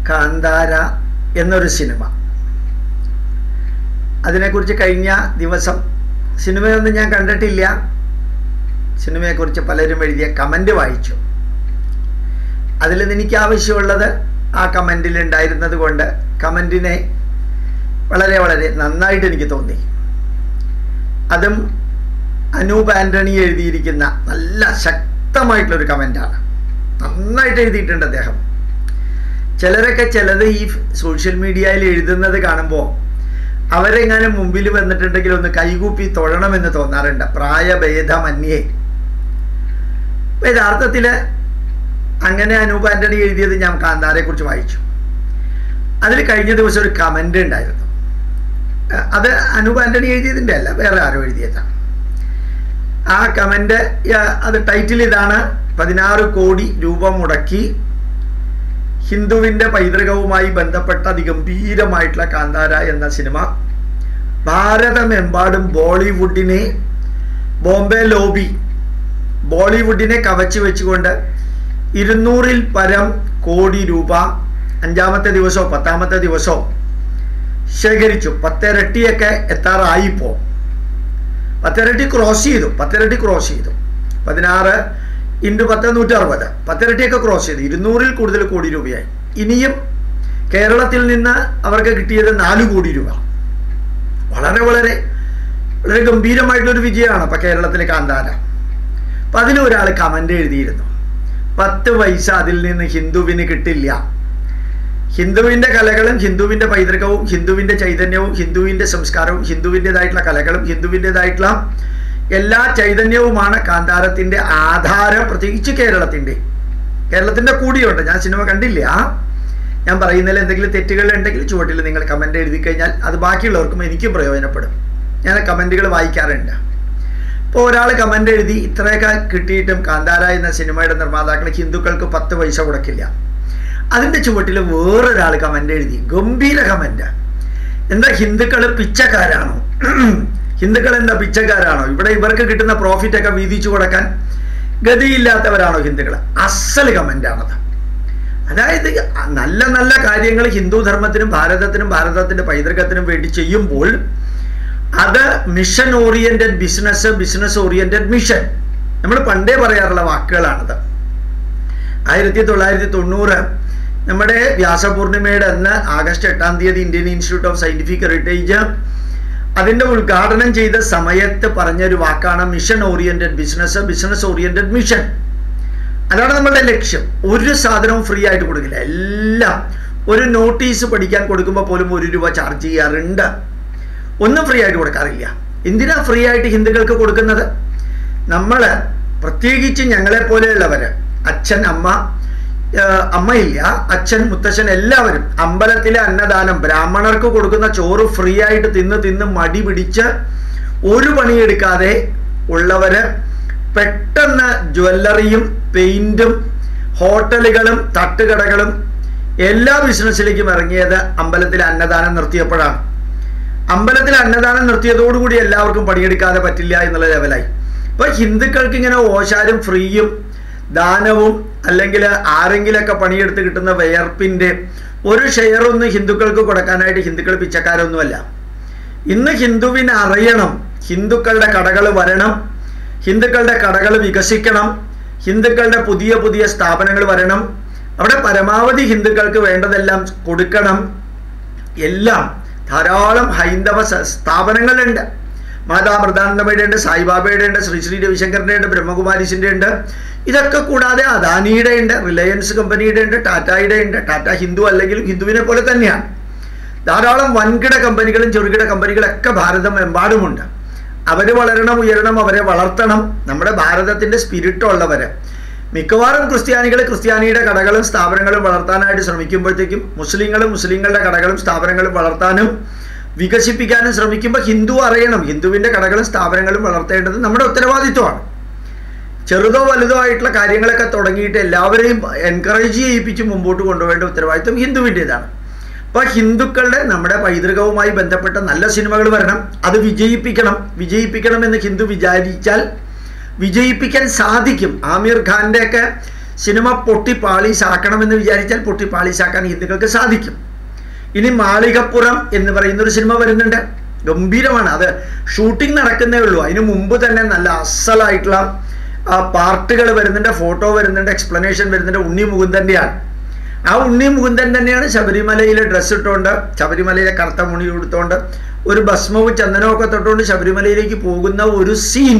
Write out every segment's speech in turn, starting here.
കാന്താര എന്നൊരു സിനിമ അതിനെക്കുറിച്ച് കഴിഞ്ഞ ദിവസം സിനിമയൊന്നും ഞാൻ കണ്ടിട്ടില്ല സിനിമയെക്കുറിച്ച് പലരും എഴുതിയ കമൻ്റ് വായിച്ചു അതിൽ നിന്ന് എനിക്ക് ആവശ്യമുള്ളത് ആ കമൻറ്റിൽ ഉണ്ടായിരുന്നത് കൊണ്ട് കമൻറ്റിനെ വളരെ വളരെ നന്നായിട്ട് എനിക്ക് തോന്നി അതും അനൂപ് ആൻ്റണി എഴുതിയിരിക്കുന്ന നല്ല ശക്തമായിട്ടുള്ളൊരു കമൻ്റാണ് നന്നായിട്ട് എഴുതിയിട്ടുണ്ട് അദ്ദേഹം ചിലരൊക്കെ ചിലത് ഈ സോഷ്യൽ മീഡിയയിൽ എഴുതുന്നത് കാണുമ്പോൾ അവരെങ്ങാനും മുമ്പിൽ വന്നിട്ടുണ്ടെങ്കിൽ ഒന്ന് കൈകൂപ്പി തൊഴണമെന്ന് തോന്നാറുണ്ട് പ്രായഭേദമന്യേ അപ്പം യഥാർത്ഥത്തിൽ അങ്ങനെ അനൂപ് ആൻ്റണി എഴുതിയത് ഞാൻ കാന്താരെ കുറിച്ച് വായിച്ചു അതിൽ കഴിഞ്ഞ ദിവസം ഒരു കമൻ്റ് ഉണ്ടായിരുന്നു അത് അനൂപ് ആൻ്റണി എഴുതിയതിൻ്റെ അല്ല വേറെ ആരോ എഴുതിയതാണ് ആ കമൻ്റ് അത് ടൈറ്റിൽ ഇതാണ് പതിനാറ് കോടി രൂപ മുടക്കി ഹിന്ദുവിൻ്റെ പൈതൃകവുമായി ബന്ധപ്പെട്ട അതിഗംഭീരമായിട്ടുള്ള കാന്താര എന്ന സിനിമ ഭാരതമെമ്പാടും ബോളിവുഡിനെ ബോംബെ ലോബി ബോളിവുഡിനെ കവച്ചു വെച്ചുകൊണ്ട് ഇരുന്നൂറിൽ പരം കോടി രൂപ അഞ്ചാമത്തെ ദിവസമോ പത്താമത്തെ ദിവസമോ ശേഖരിച്ചു പത്തിരട്ടിയൊക്കെ എത്താറായിപ്പോ പത്തിരട്ടി ക്രോസ് ചെയ്തു പത്തിരട്ടി ക്രോസ് ചെയ്തു പതിനാറ് ഇൻറ്റു പത്ത് നൂറ്റി അറുപത് പത്തിരട്ടിയൊക്കെ ക്രോസ് ചെയ്തു ഇരുന്നൂറിൽ കൂടുതൽ കോടി രൂപയായി ഇനിയും കേരളത്തിൽ നിന്ന് അവർക്ക് കിട്ടിയത് നാല് കോടി രൂപ വളരെ വളരെ വളരെ ഗംഭീരമായിട്ടുള്ളൊരു വിജയമാണ് അപ്പം കേരളത്തിലെ കാന്താര അപ്പം അതിലൊരാൾ കമൻ്റ് എഴുതിയിരുന്നു പത്ത് പൈസ അതിൽ നിന്ന് ഹിന്ദുവിന് കിട്ടില്ല ഹിന്ദുവിൻ്റെ കലകളും ഹിന്ദുവിൻ്റെ പൈതൃകവും ഹിന്ദുവിൻ്റെ ചൈതന്യവും ഹിന്ദുവിൻ്റെ സംസ്കാരവും ഹിന്ദുവിൻ്റെതായിട്ടുള്ള കലകളും ഹിന്ദുവിൻ്റെതായിട്ടുള്ള എല്ലാ ചൈതന്യവുമാണ് കാന്താരത്തിൻ്റെ ആധാരം പ്രത്യേകിച്ച് കേരളത്തിൻ്റെ കേരളത്തിൻ്റെ കൂടിയുണ്ട് ഞാൻ സിനിമ കണ്ടില്ല ഞാൻ പറയുന്നതിൽ എന്തെങ്കിലും തെറ്റുകൾ ഉണ്ടെങ്കിൽ ചുവട്ടിൽ നിങ്ങൾ കമൻ്റ് എഴുതി കഴിഞ്ഞാൽ അത് ബാക്കിയുള്ളവർക്കും എനിക്കും പ്രയോജനപ്പെടും ഞാൻ കമൻറ്റുകൾ വായിക്കാറുണ്ട് ഇപ്പോൾ ഒരാൾ കമൻ്റ് എഴുതി ഇത്രയൊക്കെ കിട്ടിയിട്ടും കാന്താര എന്ന സിനിമയുടെ നിർമ്മാതാക്കൾ ഹിന്ദുക്കൾക്ക് പത്ത് പൈസ കൊടുക്കില്ല അതിൻ്റെ ചുവട്ടിൽ വേറൊരാൾ കമൻ്റ് എഴുതി ഗംഭീര കമൻ്റ് എന്താ ഹിന്ദുക്കൾ പിച്ചക്കാരാണോ ഹിന്ദുക്കൾ എന്താ പിച്ചക്കാരാണോ ഇവിടെ ഇവർക്ക് കിട്ടുന്ന പ്രോഫിറ്റ് ഒക്കെ വീതിച്ചു കൊടുക്കാൻ ഗതിയില്ലാത്തവരാണോ ഹിന്ദുക്കൾ അസൽ കമൻ്റാണത് അതായത് നല്ല നല്ല കാര്യങ്ങൾ ഹിന്ദു ധർമ്മത്തിനും ഭാരതത്തിനും ഭാരതത്തിൻ്റെ പൈതൃകത്തിനും വേണ്ടി ചെയ്യുമ്പോൾ അത് mission oriented business business oriented mission നമ്മൾ പണ്ടേ പറയാറുള്ള വാക്കുകളാണത് ആയിരത്തി തൊള്ളായിരത്തി തൊണ്ണൂറ് നമ്മുടെ വ്യാസപൂർണിമയുടെ അന്ന് ആഗസ്റ്റ് എട്ടാം തീയതി Indian institute of scientific heritage അതിൻ്റെ ഉദ്ഘാടനം ചെയ്ത സമയത്ത് പറഞ്ഞൊരു വാക്കാണ് mission oriented business business oriented mission അതാണ് നമ്മളുടെ ലക്ഷ്യം ഒരു സാധനവും ഫ്രീ ആയിട്ട് കൊടുക്കില്ല എല്ലാം ഒരു നോട്ടീസ് പഠിക്കാൻ കൊടുക്കുമ്പോൾ പോലും ഒരു രൂപ ചാർജ് ചെയ്യാറുണ്ട് ഒന്നും ഫ്രീ ആയിട്ട് കൊടുക്കാറില്ല എന്തിനാ ഫ്രീ ആയിട്ട് ഹിന്ദുക്കൾക്ക് കൊടുക്കുന്നത് നമ്മൾ പ്രത്യേകിച്ച് ഞങ്ങളെ പോലെയുള്ളവർ അച്ഛൻ അമ്മ അമ്മയില്ല അച്ഛൻ മുത്തച്ഛൻ എല്ലാവരും അമ്പലത്തിലെ അന്നദാനം ബ്രാഹ്മണർക്ക് കൊടുക്കുന്ന ചോറ് ഫ്രീ ആയിട്ട് തിന്ന് തിന്ന് മടി പിടിച്ച് ഒരു പണിയെടുക്കാതെ ഉള്ളവര് പെട്ടെന്ന് ജ്വല്ലറിയും പെയിന്റും ഹോട്ടലുകളും തട്ടുകടകളും എല്ലാ ബിസിനസ്സിലേക്കും ഇറങ്ങിയത് അമ്പലത്തിലെ അന്നദാനം നിർത്തിയപ്പോഴാണ് അമ്പലത്തിൽ അന്നദാനം നിർത്തിയതോടുകൂടി എല്ലാവർക്കും പണിയെടുക്കാതെ പറ്റില്ല എന്നുള്ള ലെവലായി ഇപ്പൊ ഹിന്ദുക്കൾക്ക് ഇങ്ങനെ ഓശാരും ഫ്രീയും ദാനവും അല്ലെങ്കിൽ ആരെങ്കിലൊക്കെ പണിയെടുത്ത് കിട്ടുന്ന വിയർപ്പിന്റെ ഒരു ഷെയറൊന്നും ഹിന്ദുക്കൾക്ക് കൊടുക്കാനായിട്ട് ഹിന്ദുക്കൾ പിച്ചക്കാരൊന്നുമല്ല ഇന്ന് ഹിന്ദുവിനെ അറിയണം ഹിന്ദുക്കളുടെ കടകൾ വരണം ഹിന്ദുക്കളുടെ കടകൾ വികസിക്കണം ഹിന്ദുക്കളുടെ പുതിയ പുതിയ സ്ഥാപനങ്ങൾ വരണം അവിടെ പരമാവധി ഹിന്ദുക്കൾക്ക് വേണ്ടതെല്ലാം കൊടുക്കണം എല്ലാം ധാരാളം ഹൈന്ദവ സ്ഥാപനങ്ങളുണ്ട് മാതാ മൃദാനന്ദമയുടെ ഉണ്ട് സായിബാബയുടെ ഉണ്ട് ശ്രീ ശ്രീ രവിശങ്കറിൻ്റെ ഉണ്ട് ബ്രഹ്മകുമാരീസിൻ്റെ ഉണ്ട് ഇതൊക്കെ കൂടാതെ അദാനിയുടെ ഉണ്ട് റിലയൻസ് കമ്പനിയുടെ ഉണ്ട് ടാറ്റയുടെ ഉണ്ട് ടാറ്റ ഹിന്ദു അല്ലെങ്കിലും ഹിന്ദുവിനെ പോലെ തന്നെയാണ് ധാരാളം വൻകിട കമ്പനികളും ചെറുകിട കമ്പനികളൊക്കെ ഭാരതം എമ്പാടുമുണ്ട് അവർ വളരണം ഉയരണം അവരെ വളർത്തണം നമ്മുടെ ഭാരതത്തിൻ്റെ സ്പിരിറ്റ് ഉള്ളവര് മിക്കവാറും ക്രിസ്ത്യാനികൾ ക്രിസ്ത്യാനിയുടെ കടകളും സ്ഥാപനങ്ങളും വളർത്താനായിട്ട് ശ്രമിക്കുമ്പോഴത്തേക്കും മുസ്ലിങ്ങളും മുസ്ലിങ്ങളുടെ കടകളും സ്ഥാപനങ്ങളും വളർത്താനും വികസിപ്പിക്കാനും ശ്രമിക്കുമ്പോൾ ഹിന്ദു അറിയണം ഹിന്ദുവിൻ്റെ കടകളും സ്ഥാപനങ്ങളും വളർത്തേണ്ടത് നമ്മുടെ ഉത്തരവാദിത്വമാണ് ചെറുതോ വലുതോ ആയിട്ടുള്ള കാര്യങ്ങളൊക്കെ തുടങ്ങിയിട്ട് എല്ലാവരെയും എൻകറേജ് ചെയ്യിപ്പിച്ച് മുമ്പോട്ട് കൊണ്ടുപോകേണ്ട ഉത്തരവാദിത്വം ഹിന്ദുവിൻ്റെതാണ് അപ്പോൾ ഹിന്ദുക്കളുടെ നമ്മുടെ പൈതൃകവുമായി ബന്ധപ്പെട്ട നല്ല സിനിമകൾ വരണം അത് വിജയിപ്പിക്കണം വിജയിപ്പിക്കണം എന്ന് ഹിന്ദു വിചാരിച്ചാൽ വിജയിപ്പിക്കാൻ സാധിക്കും ആമിർ ഖാൻ്റെ ഒക്കെ സിനിമ പൊട്ടി പാളീസാക്കണമെന്ന് വിചാരിച്ചാൽ പൊട്ടി പാളീസാക്കാൻ ഹിന്ദുക്കൾക്ക് സാധിക്കും ഇനി മാളികപ്പുറം എന്ന് പറയുന്ന ഒരു സിനിമ വരുന്നുണ്ട് ഗംഭീരമാണ് അത് ഷൂട്ടിംഗ് നടക്കുന്നേ ഉള്ളൂ അതിന് മുമ്പ് തന്നെ നല്ല അസലായിട്ടുള്ള പാർട്ടുകൾ വരുന്നുണ്ട് ഫോട്ടോ വരുന്നുണ്ട് എക്സ്പ്ലനേഷൻ വരുന്നുണ്ട് ഉണ്ണി മുകുന്ദൻ്റെയാണ് ആ ഉണ്ണി മുകുന്ദൻ തന്നെയാണ് ശബരിമലയിലെ ഡ്രസ്സ് ഇട്ടുകൊണ്ട് ശബരിമലയിലെ കറുത്ത മുണി കൊടുത്തുകൊണ്ട് ഒരു ഭസ്മവും ചന്ദനവും ഒക്കെ തൊട്ടുകൊണ്ട് ശബരിമലയിലേക്ക് പോകുന്ന ഒരു സീൻ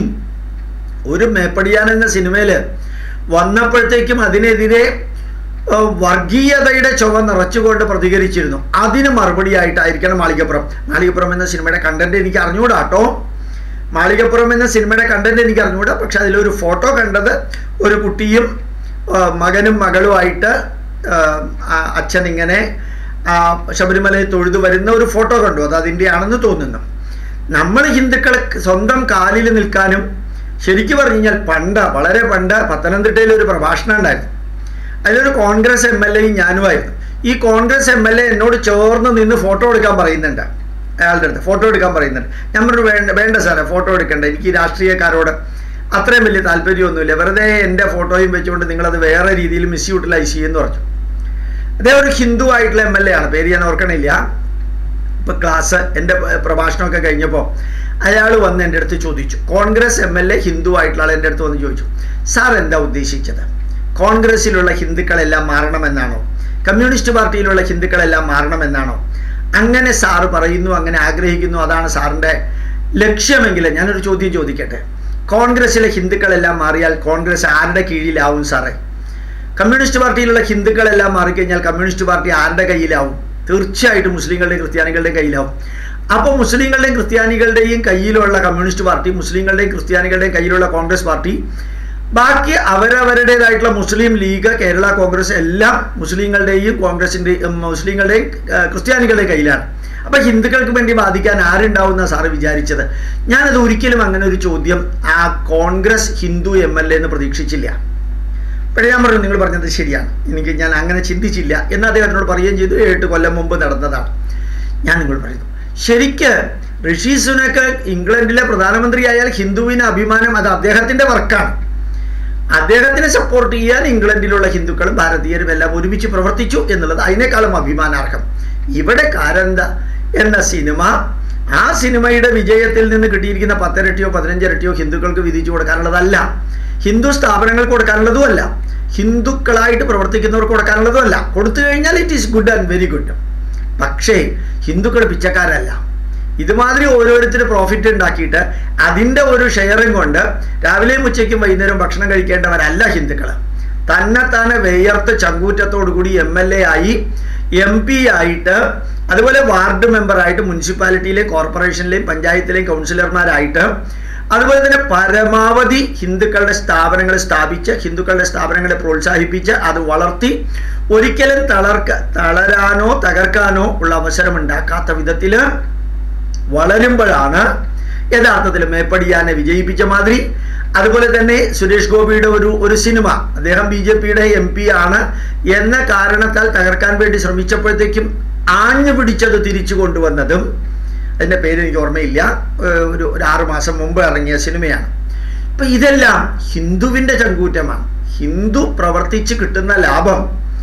ഒരു മേപ്പടിയാൻ എന്ന സിനിമയിൽ വന്നപ്പോഴത്തേക്കും അതിനെതിരെ ഏഹ്, വർഗീയതയുടെ ചുവ നിറച്ചുകൊണ്ട് പ്രതികരിച്ചിരുന്നു അതിന് മറുപടിയായിട്ടായിരിക്കണം മാളികപ്പുറം മാളികപ്പുറം എന്ന സിനിമയുടെ കണ്ടന്റ് എനിക്ക് അറിഞ്ഞുകൂടാ കേട്ടോ മാളികപ്പുറം എന്ന സിനിമയുടെ കണ്ടന്റ് എനിക്ക് അറിഞ്ഞുകൂടാ പക്ഷെ അതിലൊരു ഫോട്ടോ കണ്ടത് ഒരു കുട്ടിയും ഏഹ്, മകനും മകളുമായിട്ട് ഏഹ്, ആ അച്ഛൻ ഇങ്ങനെ ആ ശബരിമലയിൽ തൊഴുതു വരുന്ന ഒരു ഫോട്ടോ കണ്ടു അത് അതിൻ്റെ ആണെന്ന് തോന്നുന്നു നമ്മൾ ഹിന്ദുക്കൾ സ്വന്തം കാലിൽ നിൽക്കാനും ശരിക്കും പറഞ്ഞു കഴിഞ്ഞാൽ പണ്ട് വളരെ പണ്ട് പത്തനംതിട്ടയിൽ ഒരു പ്രഭാഷണം ഉണ്ടായിരുന്നു അതിലൊരു കോൺഗ്രസ് എം എൽ എയും ഞാനുമായിരുന്നു ഈ കോൺഗ്രസ് എം എൽ എ എന്നോട് ചേർന്ന് നിന്ന് ഫോട്ടോ എടുക്കാൻ പറയുന്നുണ്ട് അയാളുടെ അടുത്ത് ഫോട്ടോ എടുക്കാൻ പറയുന്നുണ്ട് ഞാൻ പറഞ്ഞു വേണ്ട വേണ്ട സാറേ ഫോട്ടോ എടുക്കണ്ട എനിക്ക് ഈ രാഷ്ട്രീയക്കാരോട് അത്രയും വലിയ താല്പര്യമൊന്നുമില്ല വെറുതെ എൻ്റെ ഫോട്ടോയും വെച്ചുകൊണ്ട് നിങ്ങളത് വേറെ രീതിയിൽ മിസ് യൂട്ടിലൈസ് ചെയ്യുമെന്ന് പറഞ്ഞു അദ്ദേഹം ഒരു ഹിന്ദു ആയിട്ടുള്ള എം എൽ എ ആണ് പേര് ഞാൻ ഓർക്കണില്ല ഇപ്പൊ ക്ലാസ് എൻ്റെ പ്രഭാഷണമൊക്കെ കഴിഞ്ഞപ്പോൾ അയാൾ വന്ന് എൻ്റെ അടുത്ത് ചോദിച്ചു Congress M L A Hindu ആയിട്ടുള്ള ആൾ എൻ്റെ അടുത്ത് വന്ന് ചോദിച്ചു സാർ എന്താ ഉദ്ദേശിച്ചത് കോൺഗ്രസ്സിലുള്ള ഹിന്ദുക്കളെല്ലാം മാറണമെന്നാണോ കമ്മ്യൂണിസ്റ്റ് പാർട്ടിയിലുള്ള ഹിന്ദുക്കളെല്ലാം മാറണമെന്നാണോ അങ്ങനെ സാറ് പറയുന്നു അങ്ങനെ ആഗ്രഹിക്കുന്നു അതാണ് സാറിൻ്റെ ലക്ഷ്യമെങ്കിൽ ഞാനൊരു ചോദ്യം ചോദിക്കട്ടെ കോൺഗ്രസ്സിലെ ഹിന്ദുക്കളെല്ലാം മാറിയാൽ കോൺഗ്രസ് ആരുടെ കീഴിലാവും സാറേ കമ്മ്യൂണിസ്റ്റ് പാർട്ടിയിലുള്ള ഹിന്ദുക്കളെല്ലാം മാറിക്കഴിഞ്ഞാൽ കമ്മ്യൂണിസ്റ്റ് പാർട്ടി ആരുടെ കയ്യിലാവും തീർച്ചയായിട്ടും മുസ്ലിങ്ങളുടെയും ക്രിസ്ത്യാനികളുടെയും കയ്യിലാവും അപ്പോൾ മുസ്ലിങ്ങളുടെയും ക്രിസ്ത്യാനികളുടെയും കയ്യിലുള്ള കമ്മ്യൂണിസ്റ്റ് പാർട്ടി മുസ്ലിങ്ങളുടെയും ക്രിസ്ത്യാനികളുടെയും കയ്യിലുള്ള കോൺഗ്രസ് പാർട്ടി ബാക്കി അവരവരുടേതായിട്ടുള്ള മുസ്ലിം ലീഗ് കേരള കോൺഗ്രസ് എല്ലാം മുസ്ലിങ്ങളുടെയും കോൺഗ്രസിൻ്റെയും മുസ്ലിങ്ങളുടെയും ആ, ക്രിസ്ത്യാനികളുടെയും കയ്യിലാണ് അപ്പം ഹിന്ദുക്കൾക്ക് വേണ്ടി ബാധിക്കാൻ ആരുണ്ടാവുന്ന സാറ് വിചാരിച്ചത് ഞാനത് ഒരിക്കലും അങ്ങനെ ഒരു ചോദ്യം ആ Congress Hindu M L A എന്ന് പ്രതീക്ഷിച്ചില്ല പക്ഷേ ഞാൻ പറഞ്ഞു നിങ്ങൾ പറഞ്ഞത് ശരിയാണ് എനിക്ക് ഞാൻ അങ്ങനെ ചിന്തിച്ചില്ല എന്ന് അദ്ദേഹത്തിനോട് പറയുകയും ചെയ്തു എട്ട് കൊല്ലം മുമ്പ് നടന്നതാണ് ഞാൻ നിങ്ങൾ പറയുന്നു ശരിക്ക് ഋഷി സുനക്ക് ഇംഗ്ലണ്ടിലെ പ്രധാനമന്ത്രിയായാൽ ഹിന്ദുവിന് അഭിമാനം അത് അദ്ദേഹത്തിൻ്റെ വർക്കാണ് അദ്ദേഹത്തിനെ സപ്പോർട്ട് ചെയ്യാൻ ഇംഗ്ലണ്ടിലുള്ള ഹിന്ദുക്കളും ഭാരതീയരും എല്ലാം ഒരുമിച്ച് പ്രവർത്തിച്ചു എന്നുള്ളത് അതിനേക്കാളും അഭിമാനാർഹം ഇവിടെ കാരന്ത എന്ന സിനിമ ആ സിനിമയുടെ വിജയത്തിൽ നിന്ന് കിട്ടിയിരിക്കുന്ന പത്തിരട്ടിയോ പതിനഞ്ചിരട്ടിയോ ഹിന്ദുക്കൾക്ക് വിധിച്ചു കൊടുക്കാനുള്ളതല്ല ഹിന്ദു സ്ഥാപനങ്ങൾക്ക് കൊടുക്കാനുള്ളതുമല്ല ഹിന്ദുക്കളായിട്ട് പ്രവർത്തിക്കുന്നവർക്ക് കൊടുക്കാനുള്ളതുമല്ല കൊടുത്തു കഴിഞ്ഞാൽ it is good and very good പക്ഷേ ഹിന്ദുക്കൾ പിച്ചക്കാരല്ല ഇതുമാതിരി ഓരോരുത്തർ പ്രോഫിറ്റ് ഉണ്ടാക്കിയിട്ട് അതിൻ്റെ ഒരു ഷെയറും കൊണ്ട് രാവിലെയും ഉച്ചയ്ക്കും വൈകുന്നേരം ഭക്ഷണം കഴിക്കേണ്ടവരല്ല ഹിന്ദുക്കൾ തന്നെത്താനെ വേയർത്ത് ചങ്കൂറ്റത്തോടു കൂടി എം എൽ എ ആയി എം പി ആയിട്ട് അതുപോലെ വാർഡ് മെമ്പറായിട്ട് മുനിസിപ്പാലിറ്റിയിലെയും കോർപ്പറേഷനിലെയും പഞ്ചായത്തിലെയും കൗൺസിലർമാരായിട്ട് അതുപോലെ തന്നെ പരമാവധി ഹിന്ദുക്കളുടെ സ്ഥാപനങ്ങൾ സ്ഥാപിച്ച് ഹിന്ദുക്കളുടെ സ്ഥാപനങ്ങളെ പ്രോത്സാഹിപ്പിച്ച് അത് വളർത്തി ഒരിക്കലും തളർക്ക തളരാനോ തകർക്കാനോ ഉള്ള അവസരം ഉണ്ടാക്കാത്ത വിധത്തിൽ വളരുമ്പോഴാണ് യഥാർത്ഥത്തിൽ മേപ്പടിയാനെ വിജയിപ്പിച്ച മാതിരി അതുപോലെ തന്നെ സുരേഷ് ഗോപിയുടെ ഒരു ഒരു സിനിമ അദ്ദേഹം ബി ജെ പിയുടെ എം പി ആണ് എന്ന കാരണത്താൽ തകർക്കാൻ വേണ്ടി ശ്രമിച്ചപ്പോഴത്തേക്കും ആഞ്ഞു പിടിച്ചത് തിരിച്ചു കൊണ്ടുവന്നതും അതിൻ്റെ പേര് എനിക്ക് ഓർമ്മയില്ല ഏഹ് ഒരു ഒരു ആറു മാസം മുമ്പ് ഇറങ്ങിയ സിനിമയാണ് അപ്പം ഇതെല്ലാം ഹിന്ദുവിൻ്റെ ചങ്കൂറ്റമാണ് ഹിന്ദു പ്രവർത്തിച്ച് കിട്ടുന്ന ലാഭം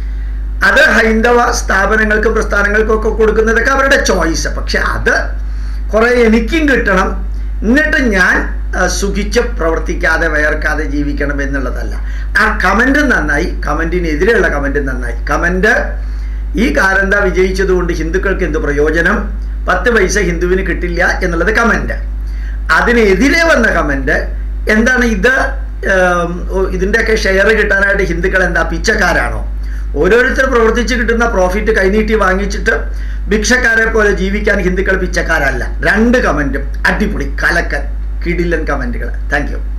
അത് ഹൈന്ദവ സ്ഥാപനങ്ങൾക്കും പ്രസ്ഥാനങ്ങൾക്കും ഒക്കെ കൊടുക്കുന്നതൊക്കെ അവരുടെ ചോയ്സ് പക്ഷെ അത് കുറെ എനിക്കും കിട്ടണം എന്നിട്ട് ഞാൻ ആ, സുഖിച്ച് പ്രവർത്തിക്കാതെ വയർക്കാതെ ജീവിക്കണം എന്നുള്ളതല്ല ആ കമന്റ് നന്നായി കമന്റിനെതിരെയുള്ള കമന്റ് നന്നായി കമന്റ് ഈ കാരന്ത വിജയിച്ചതുകൊണ്ട് ഹിന്ദുക്കൾക്ക് എന്ത് പ്രയോജനം പത്ത് പൈസ ഹിന്ദുവിന് കിട്ടില്ല എന്നുള്ളത് കമന്റ് അതിനെതിരെ വന്ന കമന്റ് എന്താണ് ഇത് ഏം, ഓ, ഇതിന്റെയൊക്കെ ഷെയർ കിട്ടാനായിട്ട് ഹിന്ദുക്കൾ എന്താ പിച്ചക്കാരാണോ ഓരോരുത്തർ പ്രവർത്തിച്ച് കിട്ടുന്ന പ്രോഫിറ്റ് കൈനീട്ടി വാങ്ങിച്ചിട്ട് ഭിക്ഷക്കാരെ പോലെ ജീവിക്കാൻ ഹിന്ദുക്കൾ പിച്ചക്കാരല്ല രണ്ട് കമന്റും അടിപൊളി കലക്കൻ കിടിലൻ കമന്റുകൾ താങ്ക് യു